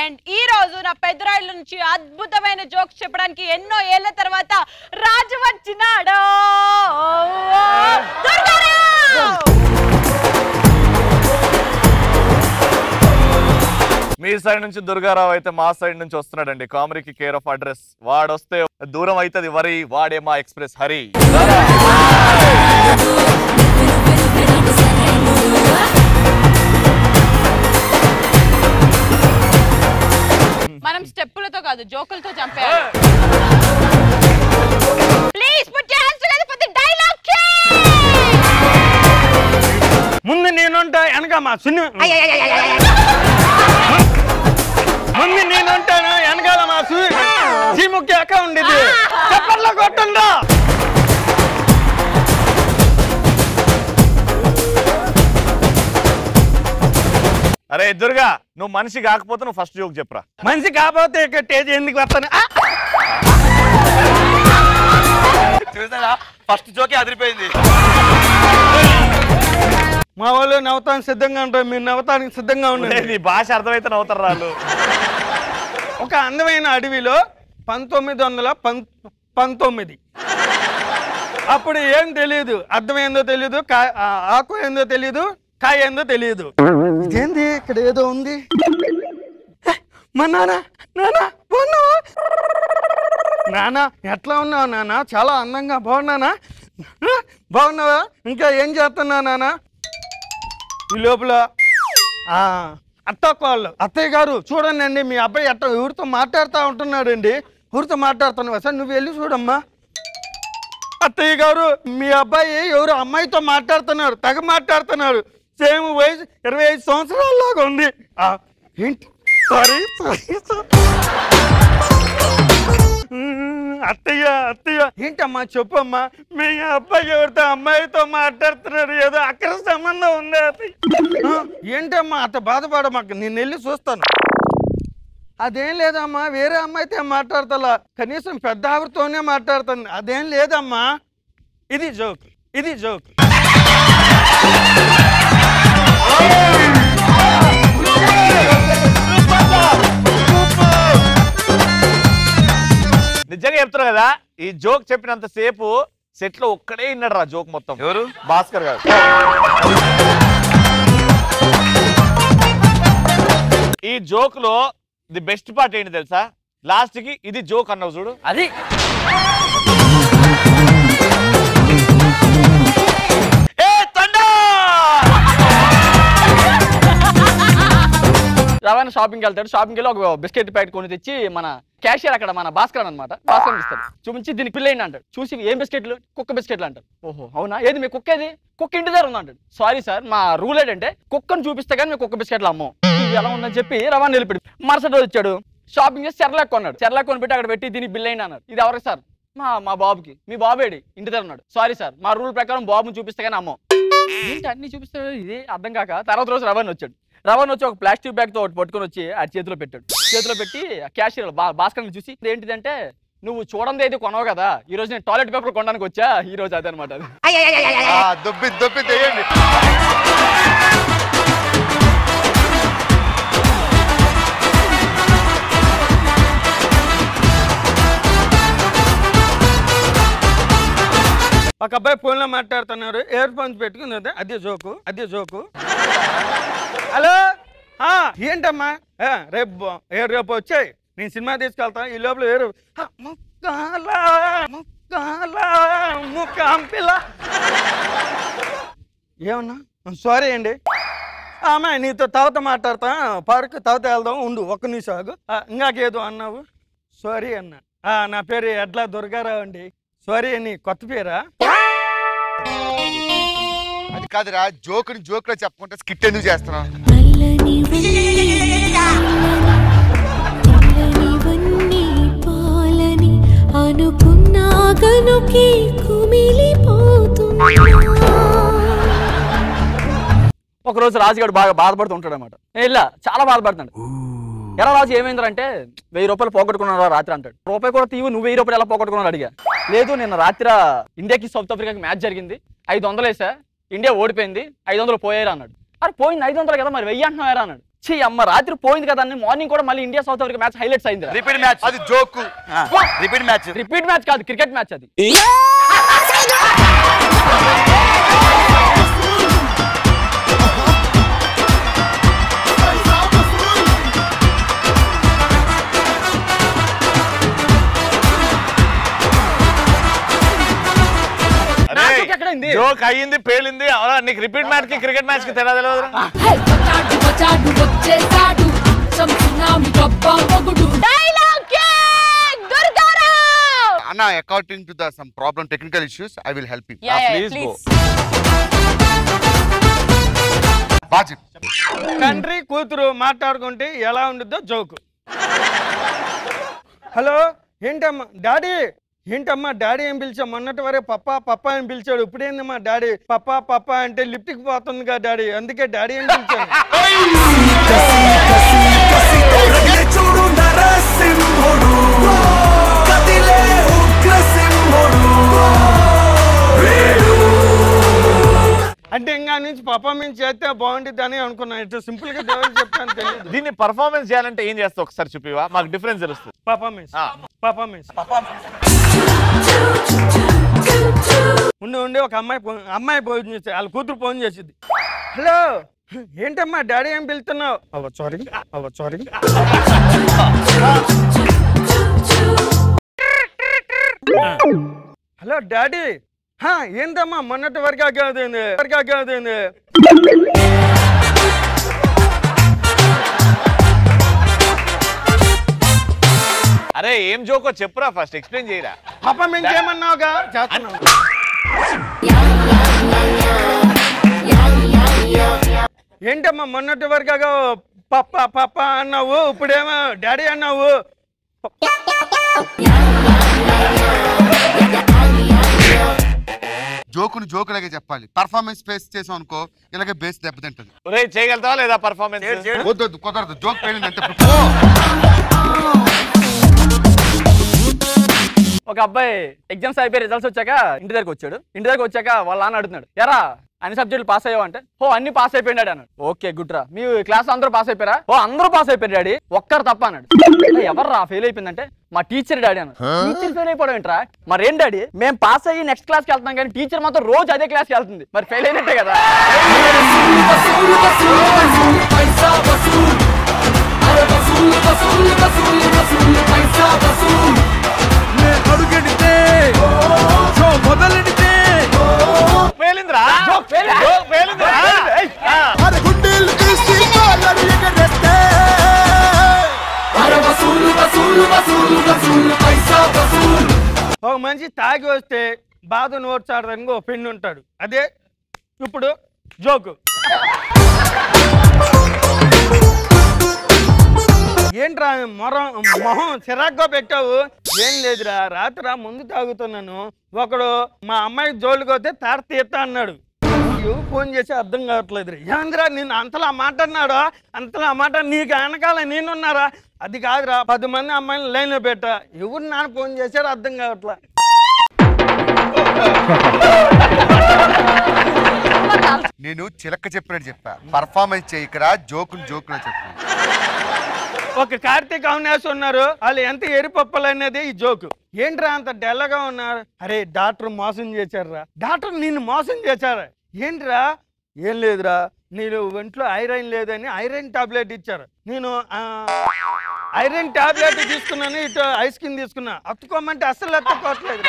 And ఈ రోజు నా పెద్దరాయిల నుంచి అద్భుతమైన జోక్స్ చెప్పడానికి ఎన్నో ఏళ్ల తర్వాత రాజు వచ్చినాడు దుర్గారావు! మీ సైడ్ నుంచి దుర్గారావు అయితే మా సైడ్ నుంచి వస్తున్నాడండి కామరికి కేర్ ఆఫ్ అడ్రస్ వాడొస్తే దూరం అవుతుంది వరి వాడే మా ఎక్స్ప్రెస్ హరి మనం స్టెప్పులతో కాదు జోకులతో చంపేయాలి please put your hands together for the dialogue ముందు నేనుంటా వెనక మా సున్ని ముందు నేనుంటాను వెనకాల మా సు సీముకి అక్క ఉండేది చెప్పట్లో కొట్టుందా అరే దుర్గా నువ్వు మనిషి కాకపోతే నువ్వు ఫస్ట్ జోక్ చెప్పరా మనిషి కాకపోతే ఇక్కడ టేజ్ ఎందుకు వస్తాను ఆ! చూసారా ఫస్ట్ జోకే అదిరిపోయింది మా వాళ్ళు నవ్వుతానికి సిద్ధంగా ఉంటారు మీరు నవ్వుతానికి సిద్ధంగా ఒరేయ్, ఉండండి నీ భాష అర్థమైతే నవ్వుతారు రాళ్ళు ఒక అందమైన అడవిలో పంతొమ్మిది వందల పం పంతొమ్మిది అప్పుడు ఏం తెలియదు అర్థం ఏందో తెలియదు కా- ఆ, ఆకు ఏందో తెలియదు కాయ ఏందో తెలియదు ఇదేంది ఇక్కడ ఏదో ఉంది ఏ, మా నాన్న నాన్న బాగున్నావా నాన్న ఎట్లా ఉన్నావు నాన్న చాలా అందంగా బాగున్నానా ఆ, బాగున్నావా ఇంకా ఏం చేస్తున్నా నాన్న ఈ లోపల ఆ, అత్తకోళ్ళు అత్తయ్య గారు చూడండి అండి మీ అబ్బాయి అట్ట ఎవరితో మాట్లాడుతూ ఉంటున్నాడు అండి ఎవరితో మాట్లాడుతున్నావా సార్ నువ్వు వెళ్ళి చూడమ్మా అత్తయ్య గారు మీ అబ్బాయి ఎవరు అమ్మాయితో మాట్లాడుతున్నారు తెగ మాట్లాడుతున్నారు సేమ్ వయసు ఇరవై ఐదు సంవత్సరాల్లాగా ఉంది ఆ, ఏంటి సారీ సారీ అత్తయ్య అత్తయ్య ఏంటమ్మా చెప్పమ్మా మీ అబ్బాయి ఎవరితో అమ్మాయితో మాట్లాడుతున్నారు ఏదో అక్కడ సంబంధం ఉంది అత్తయ్య ఆ, ఏంటమ్మా అత్త బాధపడమాక నేను వెళ్ళి చూస్తాను అదేం లేదమ్మా వేరే అమ్మాయితో మాట్లాడతలా కనీసం పెద్ద ఆవిడతోనే మాట్లాడుతుంది అదేం లేదమ్మా ఇది జోక్ ఇది జోక్ నిజంగా చెప్తున్నా కదా ఈ జోక్ చెప్పినంత సేపు సెట్ లో ఒక్కడే విన్నాడు రా జోక్ మొత్తం ఎవరు భాస్కర్ గారు ఈ జోక్ లో ది బెస్ట్ పార్ట్ ఏంటి తెలుసా లాస్ట్ కి ఇది జోక్ అన్నావు చూడు అది ఏ తండా రవాణా షాపింగ్కి వెళ్తాడు షాపింగ్కి వెళ్ళి ఒక బిస్కెట్ ప్యాకెట్ కొని తెచ్చి మన క్యాషియర్ అక్కడ మన భాస్కర్ అనమాట భాస్కర్ ఇస్తాడు చూపించి దీనికి పిల్లైంది అంటాడు చూసి ఏం బిస్కెట్లు కుక్క బిస్కెట్లు అంటారు ఓహో అవునా ఏది మీ కుక్క ఏది కుక్క ఇంటి దగ్గర ఉంది అంటాడు సారీ సార్ మా రూల్ ఏంటంటే కుక్కను చూపిస్తే కానీ మేము కుక్క బిస్కెట్లు అమ్మం ఇది ఎలా ఉందని చెప్పి రవాణా నిలిపాడు మరుసటి రోజు వచ్చాడు షాపింగ్ చేసి చెర్లాక్ కొన్నాడు చెర్లాక్ కొని పెట్టి అక్కడ పెట్టి దీనికి బిల్ అయింది అన్నాడు ఇది ఎవరికి సార్ మా మా బాబుకి మీ బాబేడి ఇంటి దగ్గర ఉన్నాడు సారీ సార్ మా రూల్ ప్రకారం బాబుని చూపిస్తే కానీ అమ్మం ఏంటి అన్ని చూపిస్తాడు ఇది అర్థం కాక తర్వాత రోజు రవాణా వచ్చాడు రవాణా వచ్చి ఒక ప్లాస్టిక్ బ్యాగ్ తో ఒకటి పట్టుకొని వచ్చి ఆ చేతిలో పెట్టాడు చేతిలో పెట్టి క్యాషియర్ భాస్కర్ చూసి "ఇది ఏంటిదంటే నువ్వు చూడండి ఏది కొనవు కదా ఈ రోజు నేను టాయిలెట్ పేపర్ కొనడానికి వచ్చా ఈ రోజు అదే అనమాట అది ఆ, దొబ్బి దొబ్బి తెయ్యండి ఒక అబ్బాయి ఫోన్లో మాట్లాడుతున్నారు ఇయర్ ఫోన్స్ పెట్టుకుని అదే అదే జోకు అదే జోకు హలో ఆ, ఏంటమ్మా ఆ, రేపు బో- ఏ, రేపు వచ్చాయి నేను సినిమా తీసుకెళ్తా ఈ లోపల వేరు ఆ, ముక్కాల ముక్కాల ముక్కాంపిల్ల ఏమన్నా సారీ అండి అమ్మాయి నీతో తవత మాట్లాడతా పార్క్ తవత వెళ్దాం ఉండు ఒక్క నిమిషం ఆగు ఆ, ఇంకాకేదో అన్నావు సారీ అన్న ఆ, నా పేరు ఎడ్ల దుర్గారావు అండి సారీ నీ కొత్త పేరా అది కాదురా జోకుని జోక్ లో చెప్పుకుంటే స్కిట్ ఎందుకు చేస్తున్నావు నల్లని వన్నీ పాలని అనుకున్నా గనుకి కుమిలిపోతున్నా ఒక రోజు రాజుగాడు బాగా బాధపడుతూ ఉంటాడు అనమాట ఇలా చాలా బాధపడుతున్నాడు ఎలా రాజు ఏమైందంటే వెయ్యి రూపాయలు పోగొట్టుకున్నాడు రాత్రి అంటాడు రూపాయి కూడా తీవు నువ్వు వెయ్యి రూపాయలు ఎలా పోగొట్టుకున్నాడు అడిగా లేదు నిన్న రాత్రి ఇండియాకి సౌత్ ఆఫ్రికాకి మ్యాచ్ జరిగింది ఐదు వందలు వేసా ఇండియా ఓడిపోయింది ఐదు వందలు పోయారా అన్నాడు అరే పోయింది ఐదు వందలు కదా మరి వెయ్యి అంటున్నారా అన్నాడు ఛీ అమ్మ రాత్రి పోయింది కదా అని మార్నింగ్ కూడా మళ్ళీ India South Africa match highlights అయింది రిపీట్ మ్యాచ్ అది joke repeat match repeat match కాదు క్రికెట్ మ్యాచ్ అది నా joke ఎక్కడైంది? జోక్ అయ్యింది పేలింది అవునా నీకు రిపీట్ మ్యాచ్ కి క్రికెట్ మ్యాచ్ కి తేడా తెలియదు వచ్చాడు వచ్చాడు వచ్చేసాడు అచ్చం సునామీ గొప్ప మొగుడు డైలాగ్ కింగ్ దుర్గారావు అన్న according to the some problem technical issues I will help you yeah yeah please please బాగా చెప్పు. తండ్రి కూతురు మాట్లాడుకుంటే ఎలా ఉంటుందో జోకు హలో ఏంటమ్మా డాడీ ఏంటమ్మా డాడీ ఏం పిలిచా మొన్నటి వరే పప్పా పప్పా అని పిలిచాడు ఇప్పుడేందమ్మా డాడీ పప్పా పప్పా అంటే లిఫ్ట్కి పోతుందిగా డాడీ అందుకే డాడీ అని పిలిచాను చూడు నరసింహుడు కదిలే ఉగ్రసింహుడు అంటే ఇంకా నుంచి పప్పా మేము చేస్తే బాగుంటుంది అని అనుకున్నాను ఇట్లా సింపుల్ గా దేవుడు చెప్తాను తెలియదు దీన్ని పర్ఫార్మెన్స్ చేయాలంటే ఏం చేస్తావు ఒకసారి చూపివా మాకు డిఫరెన్స్ తెలుస్తుంది పర్ఫార్మెన్స్ ఆ. పర్ఫార్మెన్స్ ఉండి ఉండి ఒక అమ్మాయి ఫోన్ అమ్మాయి ఫోన్ చేసి వాళ్ళ కూతురు ఫోన్ చేసింది హలో ఏంటమ్మా డాడీ ఏం పిలుస్తున్నావు అవ్వ సారీ అవ్వ సారీ హలో డాడీ హా ఏంటమ్మా మొన్నటి వరకు అగ్గవుతుంది వరకు అగ్గవుతుంది అరే ఏం జోకో చెప్పురా ఫస్ట్ ఎక్స్ప్లెయిన్ చేయరా పాప మేము చేయమన్నావుగా చేస్తున్నాం ఏంటమ్మా మొన్నటి వరకు పప్ప పప్ప అన్నావు ఇప్పుడేమో డాడీ అన్నావు జోకుని జోకులాగే చెప్పాలి పర్ఫార్మెన్స్ ఫేస్ చేసాం అనుకో ఇలాగే బేస్ దెబ్బతింటది ఒరే చేయగలుగుతావా లేదా పర్ఫార్మెన్స్ వద్దు వద్దు కుదరదు జోక్ పేలింది అంతే ఇప్పుడు పో. ఒక అబ్బాయి ఎగ్జామ్స్ అయిపోయి రిజల్ట్స్ వచ్చాక ఇంటి దగ్గరకు వచ్చాడు ఇంటి దగ్గరకు వచ్చాక వాళ్ళ నాన్న అడుగుతున్నాడు ఎరా అన్ని సబ్జెక్టులు పాస్ అయ్యావు అంటే ఓ అన్ని పాస్ అయిపోయినాడు అన్నాడు ఓకే గుడ్ రా మీ క్లాస్ అందరూ పాస్ అయిపోయారా ఓ అందరూ పాస్ అయిపోయారు డాడీ ఒక్కరు తప్ప అన్నాడు ఎవరు రా ఫెయిల్ అయిపోయిందంటే మా టీచర్ డాడీ అన్నాడు టీచర్ ఫెయిల్ అయిపోవడం ఏంట్రా మరి ఏం డాడీ మేము పాస్ అయ్యి నెక్స్ట్ క్లాస్కి వెళ్తాం కానీ టీచర్ మాత్రం రోజు అదే క్లాస్కి వెళ్తుంది మరి ఫెయిల్ అయినట్టే కదా వసూలు వసూలు వసూలు పైసా వసూలు అరే వసూలు వసూలు వసూలు వసూలు పైసా వసూలు అడుగెడితే షో మొదలెడితే పేలిందిరా జోక్ పేలిందిరా ఏయ్, ఆ. అరే గుండెలు తీసి కాలరు ఎగరేస్తే అరే వసూలు వసూలు వసూలు వసూలు పైసా వసూలు ఒక మనిషి తాగి వస్తే బాధ నోడ్చాడడానికి ఒక పెన్ను ఉంటాడు అదే ఇప్పుడు జోకు ఏంట్రా మొరం మొహం చిరాగ్గా పెట్టావు ఏం లేదురా రాత్రి ముందు తాగుతున్నాను ఒకడు మా అమ్మాయి జోలికి వస్తే తార తీస్తా అన్నాడు ఎవరు ఫోన్ చేసి అర్థం కావట్లేదు ఏంద్రా నేను అంతలా మాట అన్నాడా అంతలా మాట నీకు వెనకాల నేనున్నారా అది కాదురా పది మంది అమ్మాయిని లైన్లో పెట్టా ఎవరు నాన్న ఫోన్ చేశారో అర్థం కావట్లా నేను చిలక్క చెప్పినట్టు చెప్పా పర్ఫార్మెన్స్ చేయకరా జోకుని జోకులా చెప్పు ఒక కార్తీక్ అవినాష్ ఉన్నారు వాళ్ళు ఎంత ఎరిపప్పలు అనేది ఈ జోకు ఏంట్రా అంత డెల్లగా ఉన్నారు అరే డాక్టర్ మోసం చేశారా డాక్టర్ నిన్ను మోసం చేశారా ఏంట్రా ఏం లేదురా నేను ఒంట్లో ఐరన్ లేదని ఐరన్ టాబ్లెట్ ఇచ్చారు నేను ఆ, ఐరన్ టాబ్లెట్ తీసుకున్నాను ఇటు ఐస్ క్రీమ్ తీసుకున్నా అత్తుకోమంటే అస్సలు అత్తుకోవట్లేదురా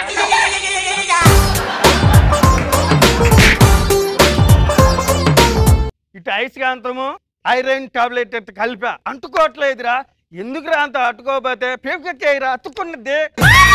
ఇటు ఐస్కాంతము ఐరన్ టాబ్లెట్ ఎట్టు కలిపా అంటుకోవట్లేదురా ఎందుకురా అంత అట్టుకోకపోతే పేపకెక్కేయరా అతుక్కున్నది